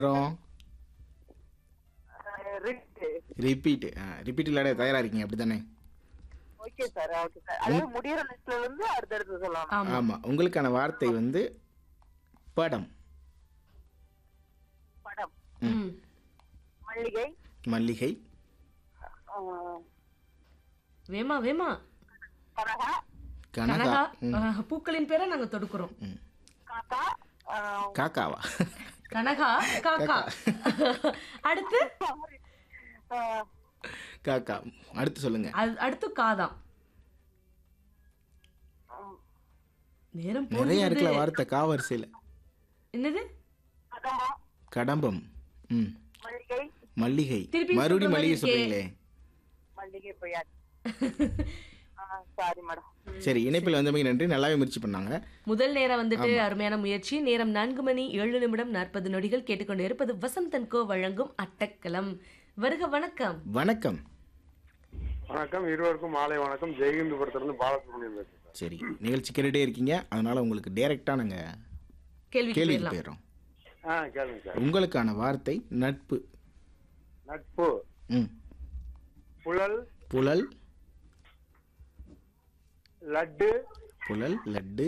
அப்புறம் writ repeat repeat இல்லாத தயாரா இருக்கீங்க அப்படித்தானே ஓகே சார் ஓகே சார் அதாவது முடியிற லிஸ்ட்ல இருந்து அடுத்தடுத்து சொல்லலாம் ஆமா ஆமா உங்களுக்கான வார்த்தை வந்து படம் படம் ம். மல்லிகை மல்லிகை ஆஹ், வேமா வேமா கனகா கனகா கனகா ம், அஹ், பூக்களின் பேரை நாங்க தொடுக்கிறோம் ம். காக்கா ஆஹ், காக்காவா கனகா காக்கா அடுத்து ஆஹ், காக்கா அடுத்து சொல்லுங்க அது- அடுத்து காதாம் ஆஹ், நேரம் நிறைய போகுது இருக்குல்ல வார்த்தை கா வரிசையில என்னது கதம்பம் கடம்பம் ம் மல்லிகை மல்லிகை திருப்பி மறுபடியும் சொல்ற மல்லிகை மாதிரி சொல்றீங்களே மல்லிகை பொய்யாச்சு சாரி மேடம் சரி இணைப்பில் வந்தமைக்கு நன்றி நல்லாவே முயற்சி பண்ணாங்க முதல் நேரம் வந்துட்டு அருமையான முயற்சி நேரம் நான்கு மணி ஏழு நிமிடம் நாற்பது நொடிகள் கேட்டுக்கொண்டு இருப்பது வசந்தன் கோ வழங்கும் அட்டக்கலம் வருக வணக்கம் வணக்கம் வணக்கம் இருவருக்கும் மாலை வணக்கம் ஜெயகிந்துபுரத்திலிருந்து பாலசுப்ரமணியம் பேசுறேன் சார். சரி நிகழ்ச்சி கேட்டுட்டே இருக்கீங்க அதனால உங்களுக்கு டைரக்டா நாங்க கேள்வி கேள்விக்கு கேட்கலாம் போயிடுறோம் ஆ கேளுங்க சார் உங்களுக்கான வார்த்தை நட்பு நட்பு ம் புழல் புலல் லட்டு புலல் லட்டு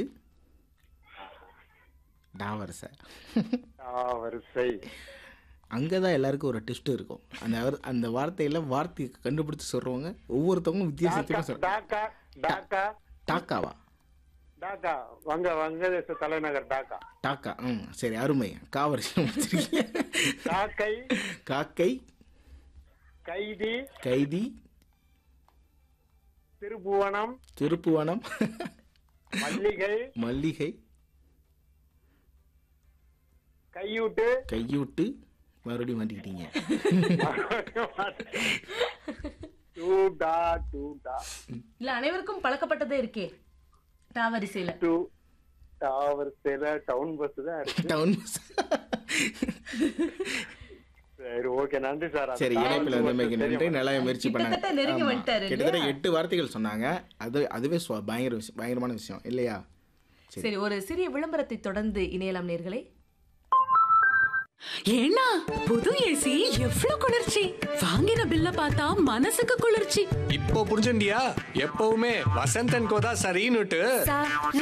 டாவரச ஆ, வரிசை அங்கதான் எல்லாருக்கும் ஒரு டெஸ்ட் இருக்கும் அந்த அவர் அந்த வார்த்தையில வார்த்தையை கண்டுபிடிச்சு சொல்றவங்க ஒவ்வொருத்தவங்களும் வித்தியாசத்துக்கும் சொல்றாங்க டாக்கா டாக்கா டாக்காவா டாக்கா வங்க வங்கதேச தலைநகர் டாக்கா டாக்கா ம் சரி அருமை காவரிசை முடிச்சிருக்கீங்க காக்கை காக்கை கைதி கைதி திருப்புவனம் திருப்புவனம் மல்லிகை மல்லிகை கையூட்டு கையூட்டு மறுபடியும் மாட்டிக்கிட்டீங்க டூடா டூடா இல்ல அனைவருக்கும் பழக்கப்பட்டதே இருக்கே டாவரிசையில டூ வரிசையில டவுன் பஸ் தான் இருக்கு டவுன் சரி ஓகே நன்றி சார் அது சரி town இணைப்பில் bus வந்தமைக்கு நன்றி தெரியும். நல்லா முயற்சி பண்ணாங்க கிட்டத்தட்ட நெருங்கி ஆமா. வந்துட்டாரு கிட்டத்தட்ட இல்லையா? எட்டு வார்த்தைகள் சொன்னாங்க அது அதுவே சுவ- பயங்கர விஷயம் பயங்கரமான விஷயம் இல்லையா சரி சரி ஒரு சிறிய விளம்பரத்தை தொடர்ந்து இணையலாம் நேர்களே ஏன்னா புது ஏசி எவ்வளவு குளிர்ச்சி வாங்கின பில்ல பார்த்தா மனசுக்கு குளிர்ச்சி இப்போ புரிஞ்சுண்டியா எப்பவுமே வசந்தன் கோதா சரின்னுட்டு சார்